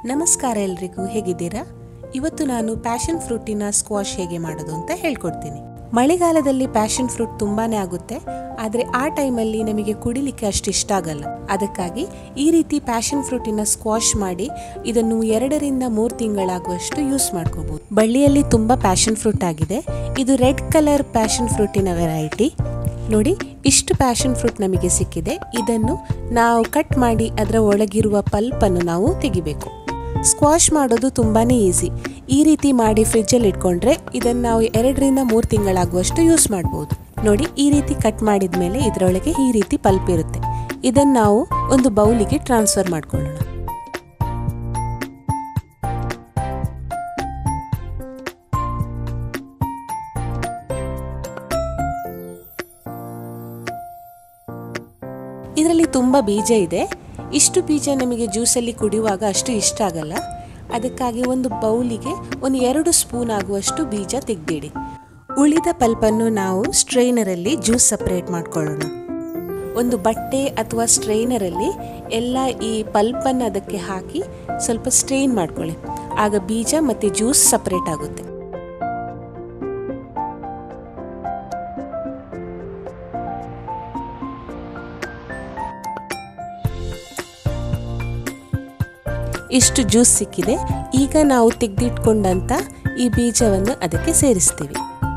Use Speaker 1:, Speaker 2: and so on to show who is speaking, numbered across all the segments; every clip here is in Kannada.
Speaker 1: ನಮಸ್ಕಾರ ಎಲ್ರಿಗೂ ಹೇಗಿದ್ದೀರಾ ಇವತ್ತು ನಾನು ಪ್ಯಾಷನ್ ಫ್ರೂಟಿನ ಸ್ಕ್ವಾಶ್ ಹೇಗೆ ಮಾಡೋದು ಅಂತ ಹೇಳ್ಕೊಡ್ತೀನಿ ಮಳೆಗಾಲದಲ್ಲಿ ಪ್ಯಾಷನ್ ಫ್ರೂಟ್ ತುಂಬಾನೇ ಆಗುತ್ತೆ ಆದರೆ ಆ ಟೈಮಲ್ಲಿ ನಮಗೆ ಕುಡಿಲಿಕ್ಕೆ ಅಷ್ಟು ಇಷ್ಟ ಆಗಲ್ಲ ಅದಕ್ಕಾಗಿ ಈ ರೀತಿ ಪ್ಯಾಷನ್ ಫ್ರೂಟಿನ ಸ್ಕ್ವಾಶ್ ಮಾಡಿ ಇದನ್ನು ಎರಡರಿಂದ ಮೂರು ತಿಂಗಳಾಗುವಷ್ಟು ಯೂಸ್ ಮಾಡ್ಕೋಬಹುದು ಬಳ್ಳಿಯಲ್ಲಿ ತುಂಬ ಪ್ಯಾಷನ್ ಫ್ರೂಟ್ ಆಗಿದೆ ಇದು ರೆಡ್ ಕಲರ್ ಪ್ಯಾಷನ್ ಫ್ರೂಟಿನ ವೆರೈಟಿ ನೋಡಿ ಇಷ್ಟು ಪ್ಯಾಷನ್ ಫ್ರೂಟ್ ನಮಗೆ ಸಿಕ್ಕಿದೆ ಇದನ್ನು ನಾವು ಕಟ್ ಮಾಡಿ ಅದರ ಒಳಗಿರುವ ಪಲ್ಪನ್ನು ನಾವು ತೆಗಿಬೇಕು ಸ್ಕ್ವಾಶ್ ಮಾಡೋದು ತುಂಬಾನೇ ಈಸಿ ಈ ರೀತಿ ಮಾಡಿ ಫ್ರಿಜ್ಜಲ್ಲಿ ಇಟ್ಕೊಂಡ್ರೆ ಇದನ್ನು ನಾವು ಎರಡರಿಂದ ಮೂರು ತಿಂಗಳಾಗುವಷ್ಟು ಯೂಸ್ ಮಾಡ್ಬೋದು ನೋಡಿ ಈ ರೀತಿ ಕಟ್ ಮಾಡಿದ ಮೇಲೆ ಇದರೊಳಗೆ ಈ ರೀತಿ ಪಲ್ಪ್ ಇರುತ್ತೆ ಇದನ್ನು ನಾವು ಒಂದು ಬೌಲಿಗೆ ಟ್ರಾನ್ಸ್ಫರ್ ಮಾಡ್ಕೊಳ್ಳೋಣ ಇದರಲ್ಲಿ ತುಂಬ ಬೀಜ ಇದೆ ಇಷ್ಟು ಬೀಜ ನಮಗೆ ಜ್ಯೂಸಲ್ಲಿ ಕುಡಿಯುವಾಗ ಅಷ್ಟು ಇಷ್ಟ ಆಗಲ್ಲ ಅದಕ್ಕಾಗಿ ಒಂದು ಬೌಲಿಗೆ ಒಂದು ಎರಡು ಸ್ಪೂನ್ ಆಗುವಷ್ಟು ಬೀಜ ತೆಗೆದಿಡಿ ಉಳಿದ ಪಲ್ಪನ್ನು ನಾವು ಸ್ಟ್ರೈನರಲ್ಲಿ ಜ್ಯೂಸ್ ಸಪ್ರೇಟ್ ಮಾಡ್ಕೊಳ್ಳೋಣ ಒಂದು ಬಟ್ಟೆ ಅಥವಾ ಸ್ಟ್ರೈನರಲ್ಲಿ ಎಲ್ಲ ಈ ಪಲ್ಪನ್ನು ಅದಕ್ಕೆ ಹಾಕಿ ಸ್ವಲ್ಪ ಸ್ಟ್ರೈನ್ ಮಾಡ್ಕೊಳ್ಳಿ ಆಗ ಬೀಜ ಮತ್ತು ಜ್ಯೂಸ್ ಸಪ್ರೇಟ್ ಆಗುತ್ತೆ ಇಷ್ಟು ಜ್ಯೂಸ್ ಸಿಕ್ಕಿದೆ ಈಗ ನಾವು ತೆಗೆದಿಟ್ಕೊಂಡಂತ ಈ ಬೀಜವನ್ನು ಅದಕ್ಕೆ ಸೇರಿಸ್ತೀವಿ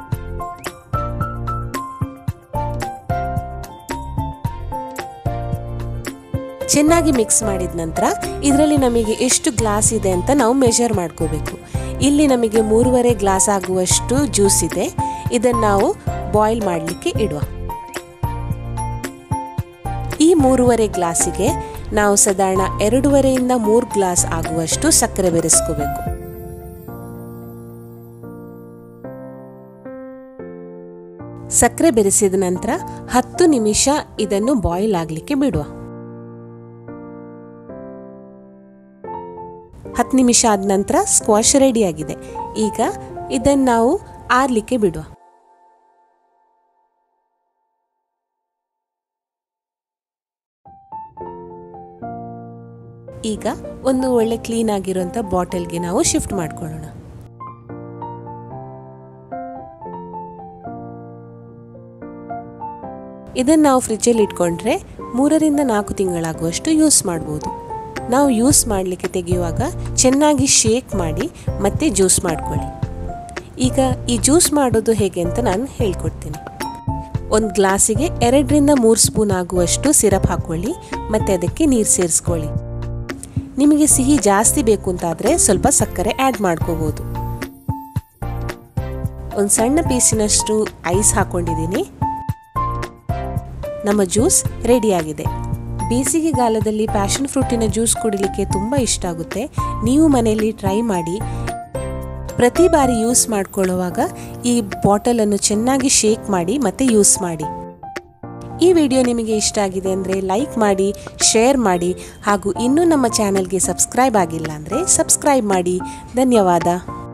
Speaker 1: ಚೆನ್ನಾಗಿ ಮಿಕ್ಸ್ ಮಾಡಿದ ನಂತರ ಇದರಲ್ಲಿ ನಮಗೆ ಎಷ್ಟು ಗ್ಲಾಸ್ ಇದೆ ಅಂತ ನಾವು ಮೆಷರ್ ಮಾಡ್ಕೋಬೇಕು ಇಲ್ಲಿ ನಮಗೆ ಮೂರುವರೆ ಗ್ಲಾಸ್ ಆಗುವಷ್ಟು ಜ್ಯೂಸ್ ಇದೆ ಇದನ್ನು ನಾವು ಬಾಯ್ಲ್ ಮಾಡಲಿಕ್ಕೆ ಇಡುವ ಈ ಮೂರುವರೆ ಗ್ಲಾಸಿಗೆ ನಾವು ಸಾಧಾರಣ ಎರಡೂವರೆಯಿಂದ ಮೂರು ಗ್ಲಾಸ್ ಆಗುವಷ್ಟು ಸಕ್ಕರೆ ಬೆರೆಸ್ಕೋಬೇಕು ಸಕ್ಕರೆ ಬೆರೆಸಿದ ನಂತರ ಹತ್ತು ನಿಮಿಷ ಇದನ್ನು ಬಾಯ್ಲ್ ಆಗಲಿಕ್ಕೆ ಬಿಡುವ ಹತ್ತು ನಿಮಿಷ ಆದ ನಂತರ ಸ್ಕ್ವಾಶ್ ರೆಡಿಯಾಗಿದೆ ಈಗ ಇದನ್ನು ನಾವು ಆರ್ಲಿಕ್ಕೆ ಬಿಡುವ ಈಗ ಒಂದು ಒಳ್ಳೆ ಕ್ಲೀನ್ ಆಗಿರುವಂಥ ಬಾಟಲ್ಗೆ ನಾವು ಶಿಫ್ಟ್ ಮಾಡ್ಕೊಳ್ಳೋಣ ಇದನ್ನು ನಾವು ಫ್ರಿಜ್ಜಲ್ಲಿ ಇಟ್ಕೊಂಡ್ರೆ ಮೂರರಿಂದ ನಾಲ್ಕು ತಿಂಗಳಾಗುವಷ್ಟು ಯೂಸ್ ಮಾಡ್ಬೋದು ನಾವು ಯೂಸ್ ಮಾಡಲಿಕ್ಕೆ ತೆಗೆಯುವಾಗ ಚೆನ್ನಾಗಿ ಶೇಕ್ ಮಾಡಿ ಮತ್ತೆ ಜ್ಯೂಸ್ ಮಾಡ್ಕೊಳ್ಳಿ ಈಗ ಈ ಜ್ಯೂಸ್ ಮಾಡೋದು ಹೇಗೆ ಅಂತ ನಾನು ಹೇಳ್ಕೊಡ್ತೀನಿ ಒಂದು ಗ್ಲಾಸಿಗೆ ಎರಡರಿಂದ ಮೂರು ಸ್ಪೂನ್ ಆಗುವಷ್ಟು ಸಿರಪ್ ಹಾಕ್ಕೊಳ್ಳಿ ಮತ್ತು ಅದಕ್ಕೆ ನೀರು ಸೇರಿಸ್ಕೊಳ್ಳಿ ನಿಮಗೆ ಸಿಹಿ ಜಾಸ್ತಿ ಬೇಕು ಅಂತಾದರೆ ಸ್ವಲ್ಪ ಸಕ್ಕರೆ ಆ್ಯಡ್ ಮಾಡ್ಕೋಬೋದು ಒಂದು ಸಣ್ಣ ಪೀಸಿನಷ್ಟು ಐಸ್ ಹಾಕ್ಕೊಂಡಿದ್ದೀನಿ ನಮ್ಮ ಜ್ಯೂಸ್ ರೆಡಿಯಾಗಿದೆ ಬೇಸಿಗೆಗಾಲದಲ್ಲಿ ಪ್ಯಾಷನ್ ಫ್ರೂಟಿನ ಜ್ಯೂಸ್ ಕುಡಿಲಿಕ್ಕೆ ತುಂಬ ಇಷ್ಟ ಆಗುತ್ತೆ ನೀವು ಮನೆಯಲ್ಲಿ ಟ್ರೈ ಮಾಡಿ ಪ್ರತಿ ಬಾರಿ ಯೂಸ್ ಮಾಡ್ಕೊಳ್ಳುವಾಗ ಈ ಬಾಟಲನ್ನು ಚೆನ್ನಾಗಿ ಶೇಕ್ ಮಾಡಿ ಮತ್ತೆ ಯೂಸ್ ಮಾಡಿ ಈ ವಿಡಿಯೋ ನಿಮಗೆ ಇಷ್ಟ ಆಗಿದೆ ಅಂದರೆ ಲೈಕ್ ಮಾಡಿ ಶೇರ್ ಮಾಡಿ ಹಾಗೂ ಇನ್ನೂ ನಮ್ಮ ಚಾನಲ್ಗೆ ಸಬ್ಸ್ಕ್ರೈಬ್ ಆಗಿಲ್ಲ ಅಂದರೆ ಸಬ್ಸ್ಕ್ರೈಬ್ ಮಾಡಿ ಧನ್ಯವಾದ